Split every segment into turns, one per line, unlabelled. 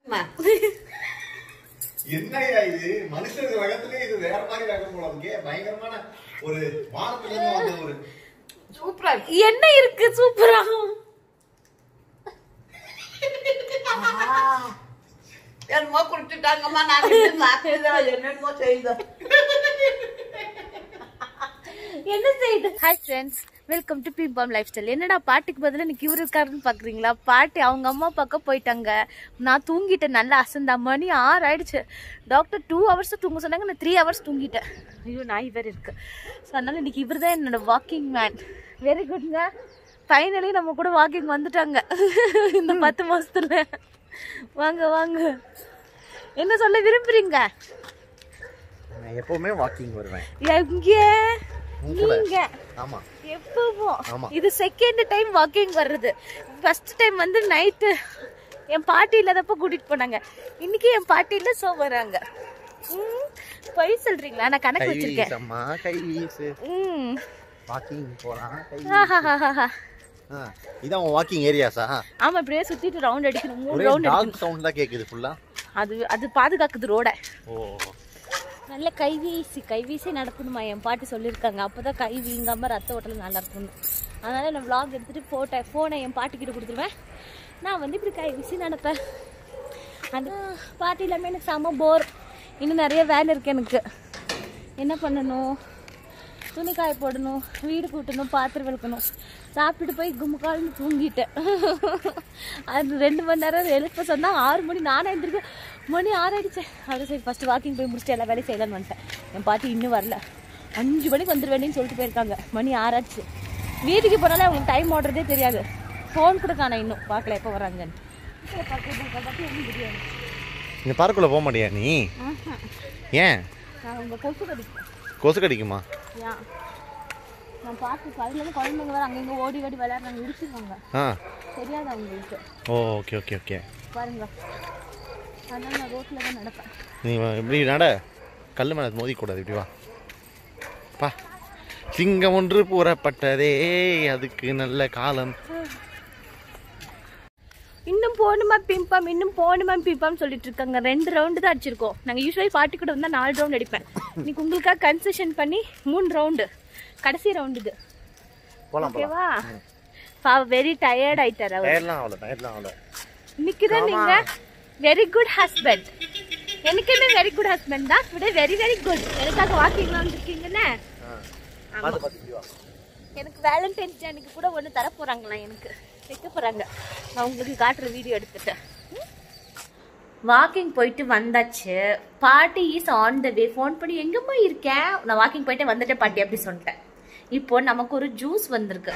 அம்மா.
என்னய்யா இது மனுஷனுக்கு வேகத்திலே இது வேற மாதிரி வேகம் போல இருக்கே பயங்கரமான ஒரு வானத்துல இருந்து வந்த ஒரு
சூப்பரா இருக்கு
என்ன இருக்கு சூப்பரா
என்னமோ குடுத்துட்டாங்கம்மா நான் ரெண்டு சாப்பிட்டுதான் என்னமோ செய்தோம்
என்ன செய்யுது hi friends welcome to Bimbam lifestyle என்னடா பாட்டுக்கு பதிலா இன்னைக்கு இவரு இருக்காருன்னு பாக்குறீங்களா பாட்டி அவங்க அம்மா பக்கம் போயிட்டாங்க நான் தூங்கிட்டேன் நல்லா அசந்தா மணி ஆறு ஆயிடுச்சு டாக்டர் டூ ஹவர்ஸ் தூங்க சொன்னாங்க நான் த்ரீ ஹவர்ஸ் தூங்கிட்டேன் ஐயோ நாய் வேற இருக்கு ஸோ அதனால இன்னைக்கு இவர் தான் என்னோட வாக்கிங் மேன் வெரி குட்ங்க ஃபைனலி நம்ம கூட வாக்கிங் வந்துட்டாங்க இந்த பத்து மாசத்துல வாங்க வாங்க என்ன சொல்ல விரும்புறீங்க
நான் எப்பவுமே வாக்கிங் வருவேன்
எங்க
உன் கூட.
நீங்க
ஆமா
எப்பவும்
ஆமா.
இது செகண்ட் டைம் வாக்கிங் வர்றது ஃபர்ஸ்ட் டைம் வந்து நைட்டு என் பாட்டி இல்லாதப்ப கூட்டிட்டு போனாங்க இன்னைக்கு என் பாட்டி இல்ல சோ வராங்க ம், பொய் சொல்றீங்களா நான் கணக்கு
கை
வச்சிருக்கேன்
வீசம்மா கை வீசு
ம்
வாக்கிங் போலாம் கை
ஆஹாஹாஹா.
ஆ, இதான் உன் வாக்கிங் ஏரியாஸா
ஆமா இப்படியே சுத்திட்டு ரவுண்ட் அடிக்கணும் மூணு
ஒரே
ரவுண்ட் அடிக்கணும்
டாக் சவுண்ட் தான் கேக்குது ஃபுல்லா
அது அது பாதுகாக்குது ரோட
ஓ
நல்ல கை வீசி கை வீசி நடக்கணுமா என் பாட்டி சொல்லியிருக்காங்க அப்பதான் கை வீங்காம ரத்த ஓட்டல நல்லா இருக்கணும் அதனால நான் vlog எடுத்துட்டு போட்டோ ஃபோனை என் பாட்டி கிட்ட கொடுத்துருவேன் நான் வந்து இப்படி கை வீசி நடப்பேன் அந்த பாட்டி இல்லாமல் எனக்கு செம்ம போர் இன்னும் நிறைய வேலை இருக்கு எனக்கு என்ன பண்ணணும் துணி காய போடணும் வீடு கூட்டணும் பாத்திரம் விளக்கணும் சாப்பிட்டுட்டு போய் கும்முக்கால்னு தூங்கிட்டேன் அது ரெண்டு மணி நேரம் எழுப்ப சொன்னா ஆறு மணி நானே எழுந்திருக்க மணி ஆறு ஆயிடுச்சு அது சரி ஃபர்ஸ்ட் வாக்கிங் போய் முடிச்சுட்டு எல்லா வேலையும் செய்யலாம்னு வந்துட்டேன் என் பாட்டி இன்னும் வரல அஞ்சு மணிக்கு வந்துடுவேன்னு சொல்லிட்டு போயிருக்காங்க மணி ஆறாச்சு வீட்டுக்கு போனாலே அவங்களுக்கு டைம் ஓடுறதே தெரியாது ஃபோன் கூட காணோம் இன்னும் பார்க்கல எப்போ வராங்கன்னு
இந்த பார்க்குள்ள போக மாட்டியா நீ ஏன்
நான் உங்கள் கொசு கடிப்பேன்
கொசு கடிக்குமா
ஏன் நான் பார்த்து அதுலேருந்து குழந்தைங்க வேறு அங்கங்கே ஓடி ஓடி விளையாடுறாங்க இடிச்சிருவாங்க
ஆ
தெரியாது அவங்களுக்கு
ஓ ஓகே ஓகே ஓகே
பாருங்க அதனால நான் ரோட்டில் தான் நடப்பேன்
நீ வா, இப்படி நட கல் மேலே மோதிக்கூடாது இப்படி வா பா சிங்கம் ஒன்று புறப்பட்டதே அதுக்கு நல்ல காலம்
இன்னும் போகணுமா பிம்பம் இன்னும் போகணுமா பிம்பம் சொல்லிட்டு இருக்காங்க ரெண்டு ரவுண்டு தான் அடிச்சிருக்கோம் நாங்கள் யூஸ்வலி பாட்டி கூட வந்தால் நாலு ரவுண்ட் அடிப்பேன் இன்னைக்கு உங்களுக்காக கன்செஷன் பண்ணி மூணு ரவுண்டு கடைசி ரவுண்டு இது
போலாம் போலாம்
ஓகேவா பா வெரி டயர்ட் ஆயிட்டார் அவர்
டயர்லாம் ஆகல டயர்லாம் ஆகல
இன்னைக்கு தான் நீங்க வெரி குட் ஹஸ்பண்ட் எனக்குமே வெரி குட் ஹஸ்பண்ட் தான் விட வெரி வெரி குட் எனக்காக வாக்கிங்லாம் வந்திருக்கீங்கன்னு
பார்த்து பார்த்து இப்படி வா
எனக்கு வேலண்டைன்ஸ் டே அன்னைக்கு கூட ஒன்று தர போறாங்களா எனக்கு வைக்க போறாங்க நான் உங்களுக்கு காட்டுற வீடியோ எடுத்துட்டேன் வாக்கிங் போயிட்டு வந்தாச்சு பாட்டி is on the way phone பண்ணி எங்கம்மா இருக்கேன் நான் வாக்கிங் போயிட்டு வந்துட்டேன் பாட்டி அப்படி சொல்லிட்டேன் இப்போ நமக்கு ஒரு ஜூஸ் வந்திருக்கு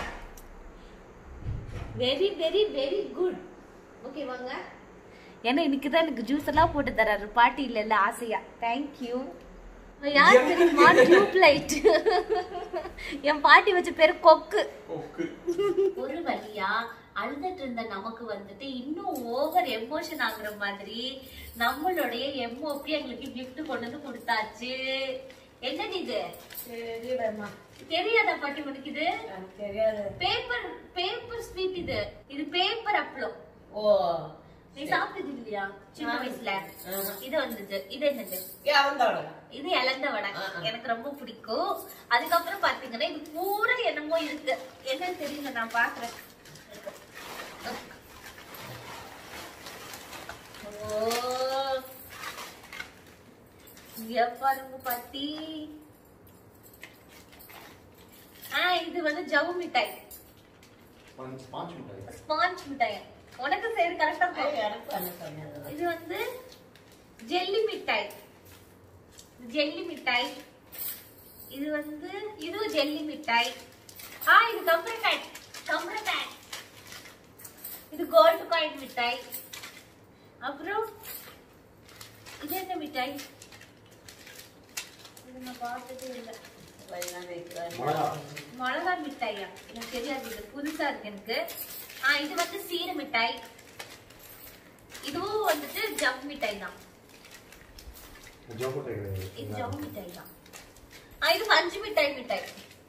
வெரி வெரி வெரி குட் ஓகேவாங்க ஏன்னா இன்னைக்கு தான் எனக்கு ஜூஸ் எல்லாம் போட்டு தராரு பாட்டி இல்ல இல்ல ஆசையா தேங்க்யூ யார் தெரியுமா டியூப் லைட் என் பாட்டி வச்ச பேரு கொக்கு ஒரு வழியா அழுதுட்டு இருந்த நமக்கு வந்துட்டு இன்னும் ஓவர் எமோஷன் ஆகுற மாதிரி நம்மளுடைய எம்ஓபி எங்களுக்கு gift கொண்டு வந்து கொடுத்தாச்சு என்னது இது தெரியாதா பாட்டி உனக்கு இது
தெரியாது
பேப்பர் பேப்பர் ஸ்வீட் இது இது பேப்பர் அப்பளம்
ஓ
நீ சாப்பிட்டது இல்லையா சின்ன வயசுல இது வந்தது இது என்னது
இறந்தோட
இது இலந்த வடை எனக்கு ரொம்ப பிடிக்கும் அதுக்கப்புறம் பாத்தீங்கன்னா இது பூரா என்னமோ இருக்கு என்னன்னு தெரியல நான் பாக்குறேன் ஓ இங்க பாருங்க பாட்டி ஆ இது வந்து ஜவு மிட்டாய் ஸ்பாஞ்ச் மிட்டாய் உனக்கு சரி கரெக்டா
எனக்கு என்ன சொன்னது
இது வந்து ஜெல்லி மிட்டாய் ஜெல்லி மிட்டாய் இது வந்து இதுவும் ஜெல்லி மிட்டாய் ஆ இது கம்ப்ரட்டாய் கம்ப்ரட்டாய் இது கோல்டு காயின் மிட்டாய் அப்புறம் இது என்ன மிட்டாய் இது நான் பார்த்ததே இல்லை
பையன் வைக்கிறாரு
மிளகா மிட்டாயா எனக்கு தெரியாது இது புதுசா இருக்கு எனக்கு ஆ இது வந்து சீர மிட்டாய் இதுவும் வந்துட்டு ஜவ் மிட்டாய் தான் இது ஜவ் மிட்டாய் தான் ஆ இது பஞ்சு மிட்டாய் மிட்டாய்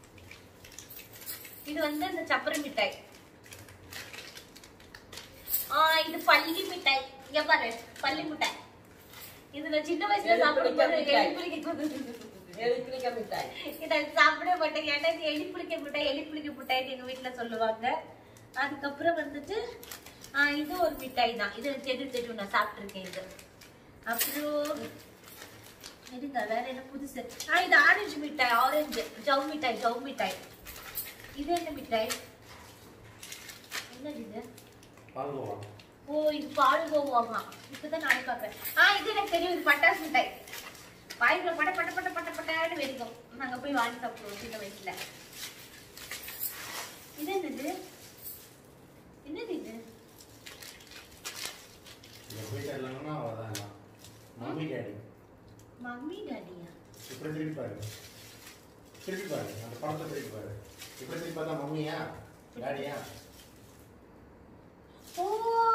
இது வந்து இந்த சப்பர மிட்டாய் ஆ இது பள்ளி மிட்டாய் இங்க பாரு பள்ளி மிட்டாய் இது நான் சின்ன வயசுல சாப்பிடும்போது
எலிப்பிடிக்க மிட்டாய்
இதை சாப்பிட மாட்டேன் ஏன்னா இது எலி புளிக்க மிட்டாய் எலி புளிக்க மிட்டாய்னு எங்க வீட்டுல சொல்லுவாங்க அதுக்கப்புறம் வந்துட்டு ஆ, இது ஒரு மிட்டாய் தான் இது எனக்கு தெரியும் தெரியும் நான் சாப்பிட்டுருக்கேன் இது அப்புறம் இருங்க வேற என்ன புதுசு ஆ இது ஆரஞ்சு மிட்டாய் ஆரஞ்சு ஜவ் மிட்டாய் ஜவ் மிட்டாய் இது என்ன மிட்டாய் என்னது இது
பால்கோவா
ஓ இது பால்கோவாமா இப்பதான் நானே பார்க்கறேன் ஆ இது எனக்கு தெரியும் இது பட்டாசு மிட்டாய் வாய்க்குள்ள பட்ட பட்ட பட்ட பட்ட பட்டான்னு வெடிக்கும் நாங்க போய் வாங்கி சாப்பிடுவோம் சின்ன வயசுல இது என்னது என்னது இது
இங்க போயிட்டு இல்லைன்னா அவ்வளோதான் மம்மி டேடி
மம்மி டாடியா
இப்படி திருப்பி பாரு திருப்பி பாரு அந்த படத்தை திருப்பி பாரு இப்படி திருப்பி பார்த்தா மம்மியா டாடியா
ஓ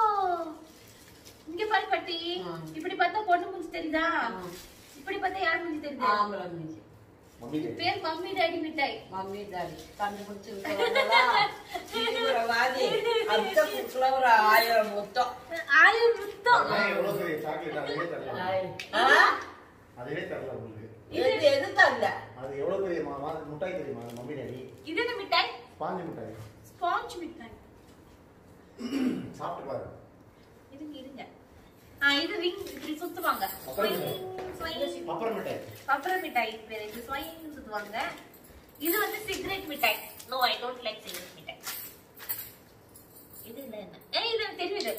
இங்க பாரு பட்டி
ஆ.
இப்படி பார்த்தா பொண்ணு மூஞ்சி தெரியுதா
ஆ.
இப்படி பார்த்தா யார் மூஞ்சி தெரியுது
ஆம்பளை மிஞ்சி
மம்மி டேடி
பேர் மம்மி டாடி மிட்டாய்
மம்மி டாடி கண்டுபிடிச்சிருக்கிறவங்களா தீவிரவாதி அடுத்த குட்டில் ஒரு ஆயிரம் மொத்தம்
ஆயிரம் முத்தம்
அதெல்லாம் எவ்வளோ பெரிய சாக்லேட் அதுவே தரல
ஆ?
அதுவே தரல உங்களுக்கு
இது எது தரல
அது எவ்வளோ பெரிய மா மா- மிட்டாய் தெரியுமா மம்மி டேடி
இது என்ன மிட்டாய்
பாஞ்சு மிட்டாய்
ஸ்பாஞ்ச் மிட்டாய்
சாப்பிட்டு பாரு
இருங்க இருங்க ஆ இது ரிங் இப்படி சுத்துவாங்க
அப்புறம்
Swing,
என்ன?
swing.
அப்புறம் மிட்டாய்
அப்புறம் மிட்டாய் இது பேரு இது ஸ்வைங் சுத்துவாங்க இது வந்து சிகரெட் மிட்டாய் no I don't like cigarette மிட்டாய் இது இல்ல என்ன ஏய் இது எனக்கு தெரியுது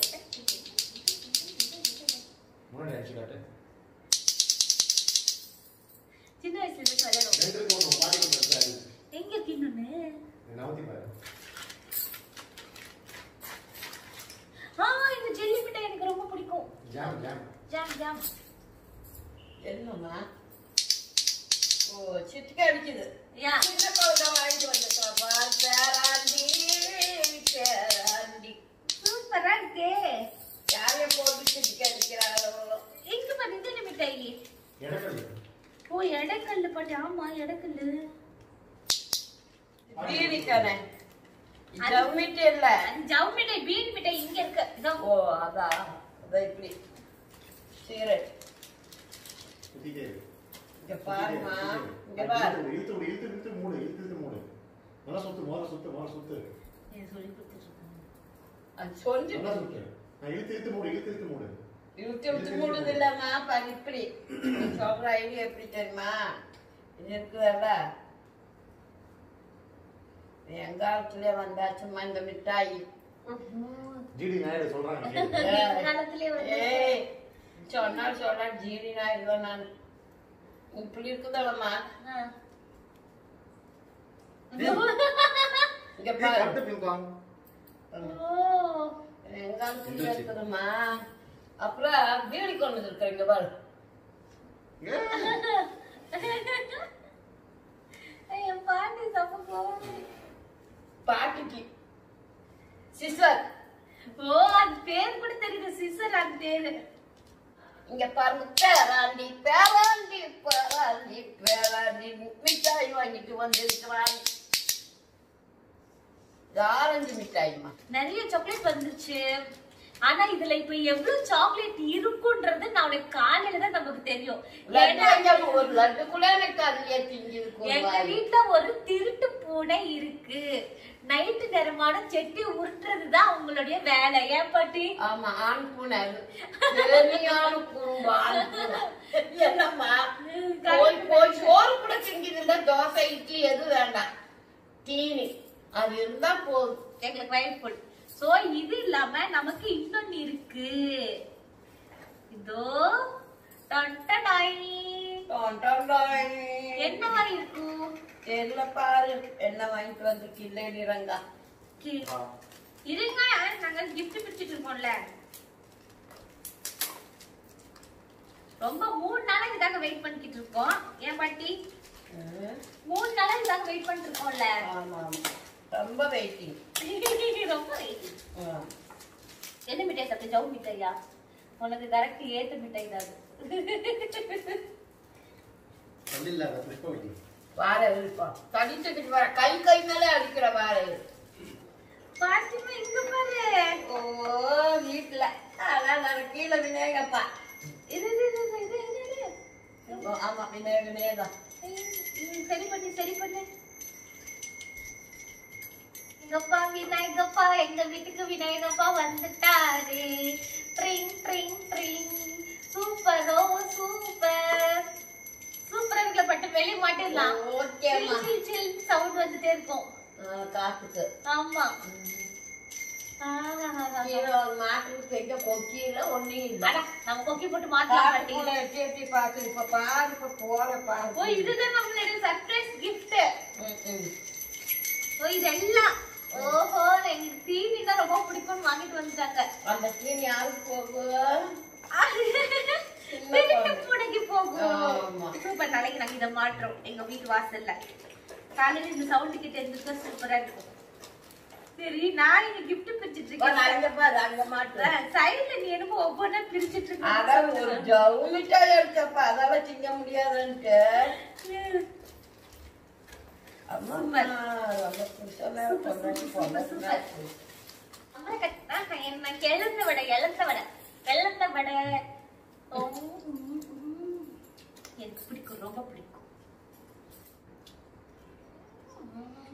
முன்னாடி அடிச்சு காட்டு
சின்ன வயசுல இருந்து விளையாடுவோம்
ரெண்டுக்கும் ஒன்று பாடி கொண்டு
எங்க இருக்கு இன்னொன்னு
நவத்தி பாரு
ஆ இந்த ஜெல்லி மிட்டாய் எனக்கு ரொம்ப பிடிக்கும்
ஜாம் ஜாம்
ஜாம் ஜாம்
என்னம்மா ஓ சிட்டுக்கு அடிக்குது
யா
சின்ன குழந்தை வாங்கிட்டு வந்துட்டா பார் பேராண்டி பேராண்டி
சூப்பரா இருக்கே
யாரையும் போட்டு சிட்டுக்கு அடிக்கிறாரோ
எங்க பாரு இது என்ன மிட்டாய்
இடக்கல்
ஓ எடக்கல்லு பாட்டி ஆமா எடக்கல்லு
பீடி தானே ஜம்மிட்டு இல்ல
அது ஜவ் மிட்டாய் பீடி மிட்டாய் இங்க இருக்கு இதோ
ஓ அதான் அதான் இப்படி சிகரெட்
சுத்திட்டே இருக்கு
இங்க பாருமா இங்க பாரு
இழுத்து விடு, இழுத்து இழுத்து மூடு இழுத்து இழுத்து மூடு நல்லா சுத்து முதல்ல சுத்து முதல்ல சுத்து
எனக்கு சொல்லி கொடுத்துருக்காங்க
அது சொல்லி
நல்லா சுத்து நான் இழுத்து இழுத்து மூடு இழுத்து இழுத்து மூடு
இழுத்து விட்டு மூடுது இல்லம்மா பாரு இப்படி நீ சொல்ற ஐடியா எப்படி தெரியுமா இது இருக்குதல்ல என் காலத்துல வந்தாச்சும்மா இந்த மிட்டாய்
ஜிடி நாயுடு சொல்றாங்க கேளு.
இந்த காலத்திலே வந்து
ஏய் சொன்னா சொன்னா ஜீடி நாயுடுவேன் நான் இப்படி இருக்குதல்லம்மா
ஆ.
இங்க
ஏய்,
பாரு
கரெக்ட் பிங்காங்.
ஓ
என் காலத்துல இருக்குதும்மா அப்புறம் பீடி கொண்டு இருக்கிற இங்க பாரு
ஏய்,
என் பாட்டி தப்பு போகுது
பாட்டிக்கு சிஸ்டர்
ஓ அது பேர் கூட தெரியுது சிசர் அது பேரு
இங்க பாருங்க பேராண்டி பேராண்டி பேராண்டி பேராண்டி மிட்டாய் வாங்கிட்டு வந்திருக்கிறான் இது ஆரஞ்சு மிட்டாய்மா
நிறைய சாக்லேட் வந்துருச்சு ஆனா இதுல இப்ப எவ்வளவு சாக்லேட் இருக்குன்றது நாளைக்கு காலையில தான் நமக்கு தெரியும்
லட்டு
ஏன்னா
வாங்கி ஒரு லட்டுக்குள்ள எனக்கு அதுலயே திங்கி
எங்க
இருக்கும்
வீட்ல ஒரு திருட்டு பூனை இருக்கு நைட்டு நேரமான செட்டி உருட்டுறதுதான் அவங்களுடைய வேலை ஏன் பாட்டி
ஆமா ஆண் பூனை அது சரியான குறும்பு ஆண் பூனை என்னம்மா போய் போய் சோறு கூட திங்கிது இல்ல தோசை இட்லி எதுவும் வேண்டாம் தீனி அது இருந்தா போதும்
எங்களுக்கு வயிறு ஃபுல் சோ இது இல்லாம நமக்கு இன்னொன்னு இருக்கு இதோ டொண்டடாய்.
டான் டான் டாய்.
என்ன மாதிரி இருக்கும்
தெரியல பாரு என்ன வாங்கிட்டு வந்திருக்கு இல்லை நிறங்கா
கி-
ஆ.
இருங்க நாங்க gift பிரிச்சுட்டு இருக்கோம்ல ரொம்ப மூணு நாளா இதாங்க வெயிட் பண்ணிக்கிட்டு இருக்கோம் ஏன் பாட்டி மூணு நாளா இதாங்க வெயிட் பண்ணிட்டு இருக்கோம்ல
ஆமா ஆமா ரொம்ப வெயிட்டிங்
ரொம்ப waiting. என்ன மிட்டாய் சாப்பிட்ட ஜவு மிட்டாயா உனக்கு கரெக்ட் ஏத்த மிட்டாய் தான் அது
சொல்லில்ல, அதை flip பண்ணி.
வார விருப்பம் தடிச்சுக்கிட்டு வர கை கை மேலே அடிக்கிற வார
பாட்டிமா இங்க பாரு
ஓ வீட்டுல அதான் நான் கீழே விநாயகப்பா
இது இது இது இது இது இது இது
ஆமா விநாயக விநாயகம்
ம், சரி பண்ணு சரி பண்ணு எங்கப்பா விநாயகப்பா எங்க வீட்டுக்கு விநாயகப்பா வந்துட்டாரு ட்ரிங் ட்ரிங் ட்ரிங் சூப்பரோ சூப்பர் சூப்பரா இருக்குல்ல பட்டு வெளிய மாட்டிடலாம்
ஓகேம்மா
சில் சில் சவுண்ட் வந்துட்டே இருக்கும்
காத்துக்கு
ஆமா ஆஹாஹாஹா.
கீழே ஒரு மாட்டுக்கு எங்க கொக்கியில ஒன்னும் இல்லை
அட, நம்ம கொக்கி போட்டு மாத்தலாம் பாட்டி
காட்டுக்குள்ள எட்டி எட்டி பார்த்து இப்ப பாரு இப்ப போற பாரு
ஓ இதுதான் நம்மளுடைய சர்ப்ரைஸ் gift
ம், ம்.
ஓ இதெல்லாம் ஓஹோ எனக்கு டிவினா ரொம்ப பிடிக்கும்னு வாங்கிட்டு வந்துட்டாங்க
அந்த தீனி யாருக்கு போகும்
வீட்டு பூனைக்கு போகும்
ஆமா.
சூப்பர் நாளைக்கு நாங்க இதை மாட்டுறோம் எங்க வீட்டு வாசல்ல காலையில இந்த சவுண்ட் கிட்ட இருந்துட்டா சூப்பரா இருக்கும் சரி நான் இங்க gift பிரிச்சிட்டு
பாரு,
இருக்கேன்
அங்க பாரு அங்க மாட்டுறேன்
சைடுல நீ என்னமோ ஒவ்வொன்றா பிரிச்சிட்டு
அதான் ஒரு
இருக்க
ஜவு மிட்டாய் எடுத்தப்ப அதெல்லாம் திங்க முடியாதுன்ட்டு அம்மா ரொம்ப புதுசாக கொண்டாடி போனேன்
அம்மா கட்- ஆஹா, என்ன கிழந்த வடை இழந்த வடை வெள்ளந்த வடை ஓ, ம், ம். எனக்கு பிடிக்கும் ரொம்ப பிடிக்கும் ம்.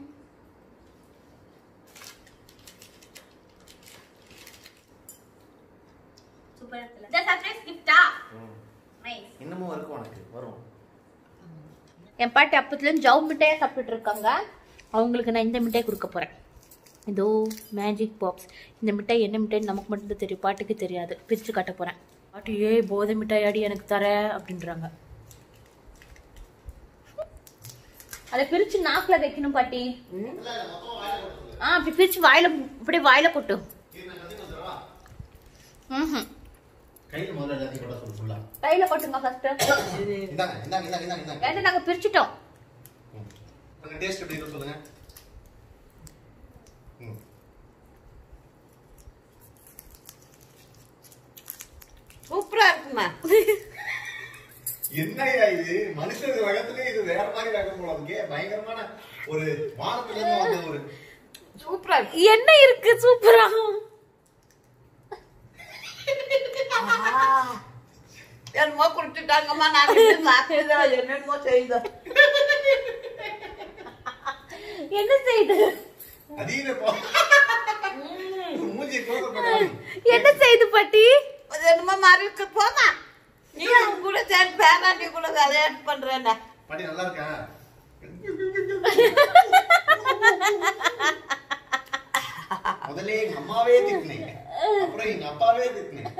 சூப்பரா இருக்குல்ல? இந்த surprise gift ஆ? Nice.
இன்னமும் இருக்கும் உனக்கு வரும்
என் பாட்டி அப்பத்துலேருந்து ஜவு மிட்டாயா சாப்பிட்டுட்டு இருக்காங்க அவங்களுக்கு நான் இந்த மிட்டாய் கொடுக்க போறேன் இதோ மேஜிக் பாக்ஸ் இந்த மிட்டாய் என்ன மிட்டாய் நமக்கு மட்டும்தான் தெரியும் பாட்டுக்கு தெரியாது பிரித்து காட்ட போறேன் பாட்டி ஏய் போதை மிட்டாய் அடி எனக்கு தர அப்படின்றாங்க அதை பிரிச்சு நாக்குல வைக்கணும் பாட்டி ஆ அப்படி பிரிச்சு வாயில அப்படியே வாயில கொட்டு ம்
கையில் முதல்ல எல்லாத்தையும் கூட சொல்லு ஃபுல்லா
கையில கொட்டுங்க ஃபர்ஸ்ட்
இந்தாங்க இந்தாங்க இந்தாங்க இந்தாங்க இந்தாங்க
ரெண்டு நாங்க பிரிச்சுட்டோம்
ம். உங்க டேஸ்ட் எப்படி இருக்கும் சொல்லுங்க ம்.
சூப்பரா இருக்குமா
என்னய்யா இது மனுஷன் ரகத்திலே இது வேற மாதிரி ரகம் போல இருக்கே பயங்கரமான ஒரு வானத்துல இருந்து வந்த ஒரு
சூப்பரா இருக்கு
என்ன இருக்கு சூப்பரா
என்னமோ கொடுத்துட்டாங்கம்மா நான் இன்னும் சாப்பிட்டுதான் என்னமோ செய்தோம்
என்ன செய்யுது
அதீத போ மூஞ்சி கோசப்படாது
என்ன செய்யுது பாட்டி
அது என்னமோ மாதிரி இருக்கு போமா நீ அவங்க கூட சேர்ந்து பேராண்டி கூட கல்யாணம் பண்றேன்டா
பாட்டி நல்லா இருக்கா முதல்ல எங்க அம்மாவே திட்டினீங்க அப்புறம் எங்க அப்பாவே திட்டினேன்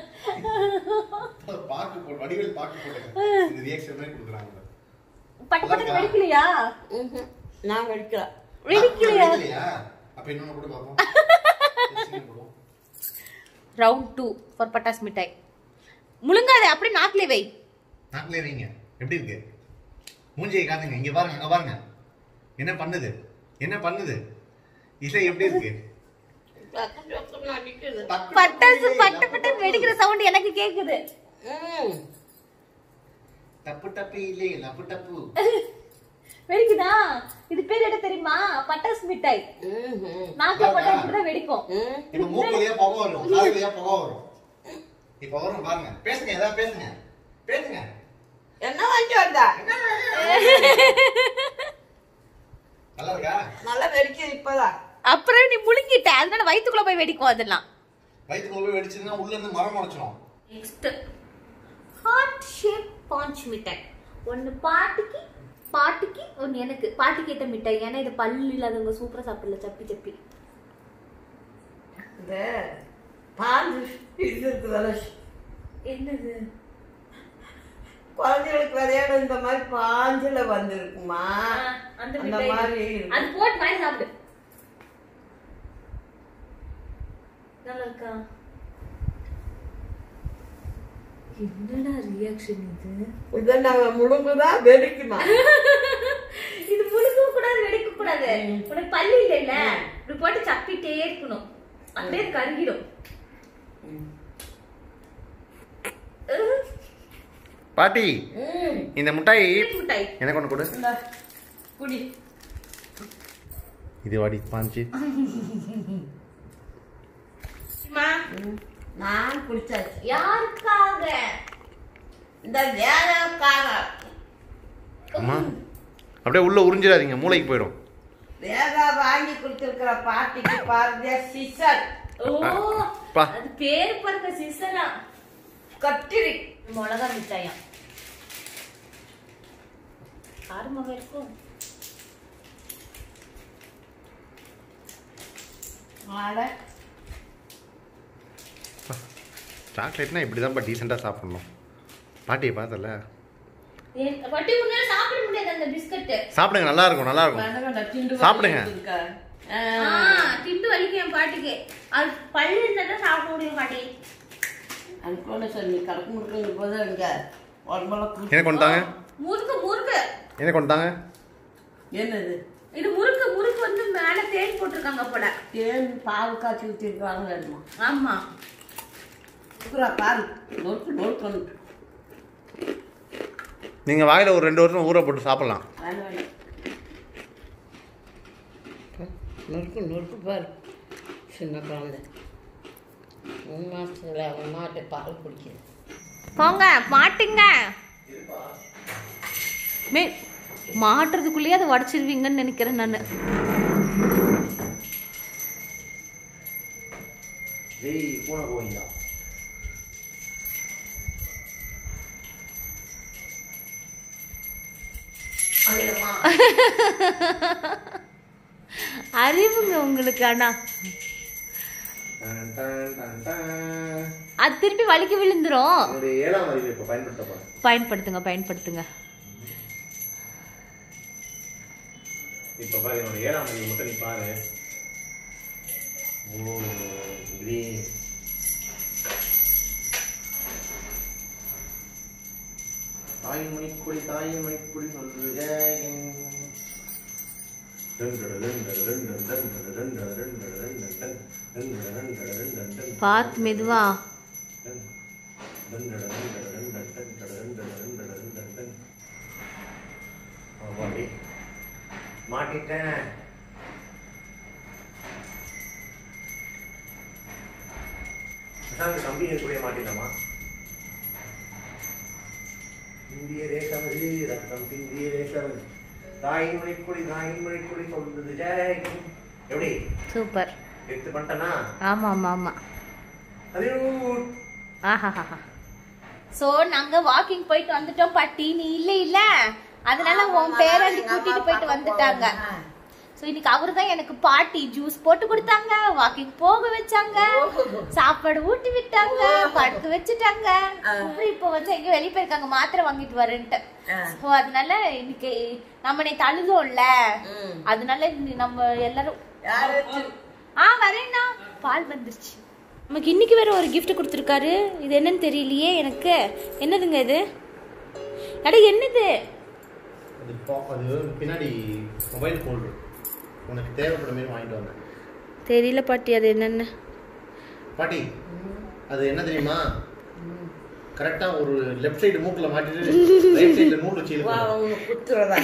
பாட்டு போட்டு வடிவேல் பாட்டு போட்டு இது ரியாக்ஷன் மாதிரி கொடுக்குறாங்க
பட்டு பட்டு வெடிக்கலையா
ம்ஹும். நான் வெடிக்கல
வெடிக்கலையா
வெடிக்கலையா அப்ப இன்னொன்னு கூட பார்ப்போம் சீக்கிரம் போடுவோம்.
ரவுண்ட் டூ ஃபார் பட்டாஸ் மிட்டாய் முழுங்காதே அப்படியே நாக்கிலே வை
நாக்கிலே வைங்க எப்படி இருக்கு மூஞ்சியை காட்டுங்க இங்க பாருங்க அங்க பாருங்க என்ன பண்ணுது என்ன பண்ணுது இசை எப்படி இருக்கு
பக்கம் பக்கம் அடிக்குது
டக்கு
பட்டாசு
டக்கு
பட்டு பட்டு வெடிக்கிற சவுண்ட் எனக்கு கேக்குது
ம்.
டப்பு டப்பு இல்லே லப்பு டப்பு
வெடிக்குதா இது பேர் என்ன தெரியுமா பட்டாஸ் மிட்டாய்
ம்ஹும்.
நாக்குல போட்டா இப்படிதான் வெடிக்கும்
ம்.
இப்ப மூக்கு வழியா புகை வரும் காது வழியா புகை வரும் இப்ப வரும் பாருங்க பேசுங்க ஏதாவது பேசுங்க பேசுங்க
என்ன வாங்கி வந்தா
நல்லா இருக்கா
நல்லா வெடிக்குது இப்பதான்
அப்புறம் நீ முழுங்கிட்ட அதனால வயித்துக்குள்ள போய் வெடிக்கும் அதெல்லாம்
வயிற்றுக்குள்ள போய் வெடிச்சுன்னா உள்ள இருந்து மரம் உடைச்சிடும்
நெக்ஸ்ட் ஹார்ட் ஷேப் பாஞ்ச் மிட்டாய் ஒன்னு பாட்டிக்கு பாட்டிக்கு ஒன்னு எனக்கு பாட்டிக்கு ஏத்த மிட்டாய் ஏன்னா இது பல்லு இல்லாதவங்க சூப்பரா சாப்பிடல சப்பி சப்பி
இந்த பாஞ்சு இது இருக்குதல்ல
என்னது
குழந்தைகளுக்கு விளையாட இந்த மாதிரி பாஞ்சுல வந்திருக்குமா
அந்த
அந்த
மிட்டாய்
மாதிரி
இது.
இருக்கு.
அது போட்டு வாங்கி சாப்பிடு நல்லா இருக்கா என்னடா ரியாக்ஷன் இது
இதை நாங்க முழுங்குதான் வெடிக்குமா
இது முழுக்க கூடாது வெடிக்க கூடாது உனக்கு பல்லு இல்ல இல்ல இப்படி போட்டு சப்பிட்டே இருக்கணும் அப்படியே கருகிடும்
பாட்டி
ம்.
இந்த முட்டாய்
மிட்டாய்
எனக்கு ஒன்று கொடு
இந்தா, குடி
இது வாடி பாஞ்சு
அம்மா, நான் குடிச்சாச்சு
யாருக்காக
இந்த வேலைக்காக
அம்மா அப்படியே உள்ள உறிஞ்சிடாதீங்க மூளைக்கு போயிடும்
வேதா வாங்கி கொடுத்துருக்கிற பாட்டிக்கு பாருங்க சிசர்
ஓ
பா.
அது பேரு பாருங்க சிசரா
கத்திரி
மிளகா மிட்டாயா ஆறுமாக இருக்கும்
ஆட
சாக்லேட்னா இப்படி தான்ப்பா டீசெண்டாக சாப்பிடணும் பாட்டியை பார்த்தல
ஏன் வட்டி முன்னால சாப்பிட முடியாது அந்த பிஸ்கட்
சாப்பிடுங்க நல்லா இருக்கும் நல்லா இருக்கும்
வேண்டாம் வேண்டாம் திண்டு
சாப்பிடுங்க.
இருக்கா
திண்டு வலிக்கும் என் பாட்டிக்கு அது பல்லு இருந்தா தான் சாப்பிட முடியும் பாட்டி
அனுப்போன சார் நீ கணக்கு முடுக்கிற போது இங்க உடம்பெல்லாம்
என்ன கொண்டாங்க
முறுக்கு முறுக்கு
என்ன கொண்டாங்க
என்னது
இது முறுக்கு முறுக்கு வந்து மேல தேன் போட்டிருக்காங்க போல
தேன் பால் காய்ச்சி ஊற்றிருக்காங்க வேணுமா
ஆமா
சுக்குரா பால் நொறுக்கு நொறுக்கணும்
நீங்கள் வாயில் ஒரு ரெண்டு வருஷம் ஊற போட்டு சாப்பிட்லாம்
வேண்டாம் வேண்டாம் நொறுக்கு நொறுக்கு பாரு சின்ன குழந்தை மூணு மாசத்துல அம்மாட்ட பால் குடிக்குது
போங்க மாட்டுங்க மே மாட்டுறதுக்குள்ளேயே அதை உடச்சிருவீங்கன்னு நினைக்கிறேன் நான்
ஜெய் பூனை கோவிந்தா
அறிவுங்க உங்களுக்கு ஆனா அது திருப்பி வலிக்கு விழுந்துரும்
என்னுடைய ஏழாம் அறிவை இப்போ பயன்படுத்த போகிறேன்
பயன்படுத்துங்க பயன்படுத்துங்க
இப்போ பாரு என்னோட ஏழாம் அறிவு மட்டும் நீ பாரு ஓ கிரீன் தாயின் மணிக்குடி தாயின் மணிக்குடி சொல்லுக
பார்த்து மெதுவா
மாட்டிட்டேன் கம்பி கூட மாட்டிடலாமா இந்திய தேசமது ரத்தம் இந்திய தேசமது தாயின் மொழிக்குடி தாயின் மொழிக்குடி சொல்றது ஜெய் எப்படி
சூப்பர்
எடுத்து பண்ணிட்டனா
ஆமா ஆமா ஆமா
அது
ஆஹாஹாஹா சோ நாங்க வாக்கிங் போயிட்டு வந்துட்டோம் பாட்டி நீ இல்ல இல்ல அதனால உன் பேரண்டி கூட்டிட்டு போயிட்டு வந்துட்டாங்க சோ இன்னைக்கு அவரு தான் எனக்கு பாட்டி ஜூஸ் போட்டு கொடுத்தாங்க வாக்கிங் போக வச்சாங்க சாப்பாடு ஊட்டி விட்டாங்க படுக்க வச்சுட்டாங்க அப்புறம் இப்போ வந்து எங்க வெளிய போயிருக்காங்க மாத்திரை வாங்கிட்டு வரேன்ட்டு சோ அதனால இன்னைக்கு நம்ம நீ தழுதோம்ல அதனால இன்னி- நம்ம எல்லாரும்
யாரு
ஆ வரேண்ணா பால் வந்துருச்சு நமக்கு இன்னைக்கு வேற ஒரு gift கொடுத்துருக்காரு இது என்னன்னு தெரியலையே எனக்கு என்னதுங்க இது அட என்னது
அது பா- அது பின்னாடி மொபைல் ஹோல்டர் உனக்கு தேவைப்படும் மாதிரி வாங்கிட்டு வந்தேன்
தெரியல பாட்டி அது என்னன்னு
பாட்டி அது என்ன தெரியுமா கரெக்டா ஒரு லெஃப்ட் சைடு மூக்குல மாட்டிட்டு ரைட் சைடுல நூல் வச்சு
வா,
இழுக்கணும்.
உங்க குத்துறதா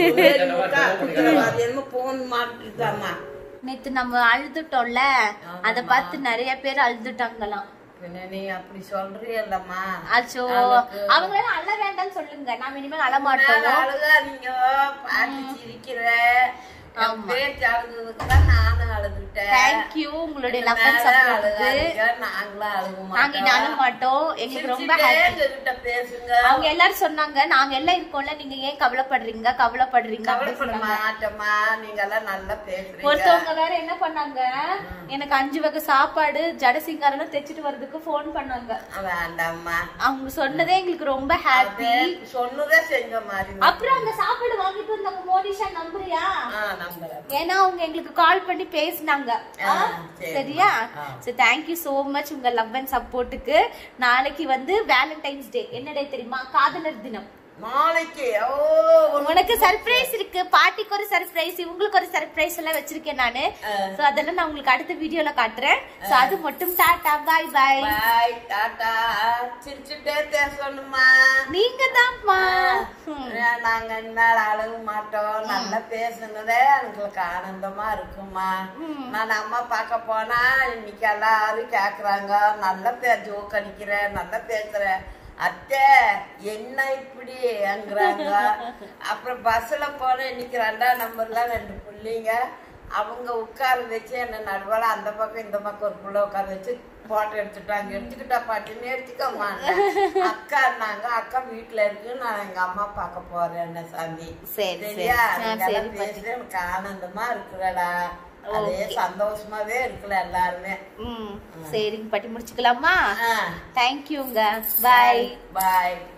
குத்துறதா அது என்னமோ போன் மாட்டுதாம்மா
நேத்து நம்ம அழுதுட்டோம்ல அத பார்த்து நிறைய பேர் அழுதுட்டாங்களாம்
பின்ன நீ அப்படி சொல்றியல்லம்மா
அச்சோ அவங்க எல்லாம் அழ வேண்டாம்னு சொல்லுங்க நாம இனிமேல் அழ மாட்டோம்
மேல அழுகாதீங்க பாட்டு சிரிக்கிற என் பேச்சு அழுதுக்கு தான் நானும் அழுதுட்டேன்
தேங்க்யூ உங்களுடைய லவ்
மேல
சப்போர்ட்டுக்கு
அழுகாதீங்க, நாங்களும் அழுக
நாங்க இனி அழ
மாட்டோம்
மாட்டோம் எங்களுக்கு ரொம்ப
சிரிச்சுட்டே
ஹாப்பி
எங்ககிட்ட பேசுங்க
அவங்க எல்லாரும் சொன்னாங்க நாங்க எல்லாம் இருக்கோம்ல நீங்க ஏன் கவலைப்படுறீங்க கவலைப்படுறீங்க அப்படி
கவலைப்பட
சொன்னாங்க.
மாட்டோமா நீங்க எல்லாம் நல்லா பேசுறீங்க
ஒருத்தவங்க வேற என்ன பண்ணாங்க எனக்கு அஞ்சு வகை சாப்பாடு ஜட சிங்காரம் தைச்சிட்டு வர்றதுக்கு ஃபோன் பண்ணாங்க
வேண்டாம்மா
அவங்க சொன்னதே எங்களுக்கு ரொம்ப ஹாப்பி
சொன்னதே செஞ்ச மாதிரி
அப்புறம் அந்த சாப்பாடு வாங்கிட்டு வந்தாங்க மோனிஷா நம்புறியா
ஆ நம்புறேன்
ஏன்னா அவங்க எங்களுக்கு கால் பண்ணி பேசினாங்க
ஆ, சரி.
சரியா
ஆ.
சோ தேங்க்யூ சோ மச் உங்க லவ் அண்ட் சப்போர்ட்டுக்கு நாளைக்கு வந்து வேலண்டைன்ஸ் டே என்ன டே தெரியுமா காதலர் தினம்
நாளைக்கு ஓ
உனக்கு சர்ப்ரைஸ் இருக்கு பாட்டிக்கு ஒரு சர்ப்ரைஸ் இவங்களுக்கு ஒரு சர்ப்ரைஸ் எல்லாம் வச்சிருக்கேன் நானு சோ அதெல்லாம் நான் உங்களுக்கு அடுத்த வீடியோல காட்டுறேன் சோ அது மட்டும் டாடா பாய் பாய்
பாய் டாடா சிரிச்சுட்டே பேசணுமா
நீங்க தான்ப்பா
ஏன் நாங்க என்னால் அழக மாட்டோம் நல்லா பேசுனதே எங்களுக்கு ஆனந்தமா இருக்குமா நான் அம்மா பார்க்க போனா இன்னைக்கு எல்லாரும் கேக்குறாங்க நல்லா பே ஜோக் அடிக்கிற நல்லா பேசுற அத்தை என்ன இப்படிங்கிறாங்க அப்புறம் பஸ்ல போனேன் இன்னைக்கு ரெண்டாம் நம்பர்ல ரெண்டு பிள்ளைங்க அவங்க உட்கார வச்சு என்ன நடுவால அந்த பக்கம் இந்த பக்கம் ஒரு புள்ள உட்கார வச்சு போட்டோ எடுத்துட்டாங்க எடுத்துக்கிட்டா பாட்டின்னு எடுத்துக்கோமா அக்கான்னாங்க அக்கா வீட்டுல இருக்கு நான் எங்க அம்மா பார்க்க போறேன் என்ன சாமி
சரி, சரி.
சரியா
ஆ,
இதெல்லாம்
சரி,
பேசி எனக்கு ஆனந்தமா இருக்குல்லடா அதே சந்தோஷமாவே இருக்குல்ல எல்லாருமே
ம் சரிங்க பாட்டி முடிச்சுக்கலாமா
ஆ
தேங்க்யூங்க பாய்
பாய்